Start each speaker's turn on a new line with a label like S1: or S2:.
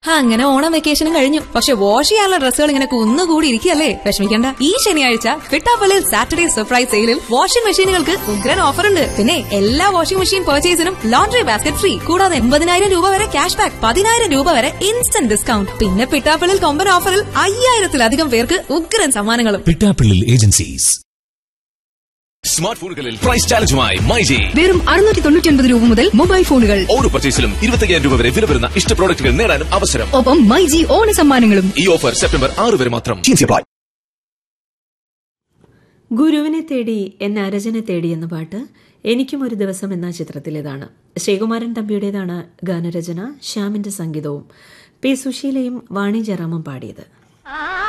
S1: അങ്ങനെ ഓണം വെക്കേഷനും കഴിഞ്ഞു പക്ഷെ വാഷ് ചെയ്യാനുള്ള ഡ്രസ്സുകൾ ഇങ്ങനെ കുന്നുകൂടി ഇരിക്കുകയല്ലേ വിഷമിക്കണ്ട ഈ ശനിയാഴ്ച ഫിട്ടാപ്പള്ളിയിൽ സാറ്റർഡേ സർപ്രൈസ് സെയിലിൽ വാഷിംഗ് മെഷീനുകൾക്ക് ഉഗ്രൻ ഓഫർ ഉണ്ട് പിന്നെ എല്ലാ വാഷിംഗ് മെഷീൻ പർച്ചേസിനും ലോണ്ടറി ബാസ്ക്കറ്റ് ഫ്രീ കൂടാതെ എൺപതിനായിരം രൂപ വരെ ക്യാഷ് ബാക്ക് പതിനായിരം രൂപ വരെ ഇൻസ്റ്റന്റ് ഡിസ്കൗണ്ട് പിന്നെ പിട്ടാപ്പള്ളിയിൽ കൊമ്പൻ ഓഫറിൽ അയ്യായിരത്തിലധികം പേർക്ക് ഉഗ്രൻ സമ്മാനങ്ങളും
S2: പിട്ടാപ്പിള്ളിൽ ഏജൻസീസ്
S3: സ്മാർട്ട് ഫോണുകളിൽ പ്രൈസ് ചാലഞ്ചുമായി മൈജി
S4: വെറും അറുന്നൂറ്റി തൊണ്ണൂറ്റി ഒൻപത് രൂപ മുതൽ മൊബൈൽ ഫോണുകൾ
S3: ഓരോ പർച്ചേസിലും ഇരുപത്തയ്യായിരം രൂപ വരെ വില വരുന്ന ഇഷ്ട പ്രോഡക്റ്റുകൾ നേടാനും അവസരം
S4: ഒപ്പം മൈജി ഓണ സമ്മാനങ്ങളും
S3: ഈ ഓഫർ സെപ്റ്റംബർ ആറ് വരെ മാത്രം
S5: ഗുരുവിനെ തേടി എന്നെ അരജനെ തേടി എന്ന പാട്ട് എനിക്കും ഒരു ദിവസം എന്ന ചിത്രത്തിലേതാണ് ശ്രീകുമാരൻ തമ്പിയുടേതാണ് ഗാനരചന ശ്യാമിന്റെ സംഗീതവും പി സുശീലയും വാണി ജയറാമും പാടിയത്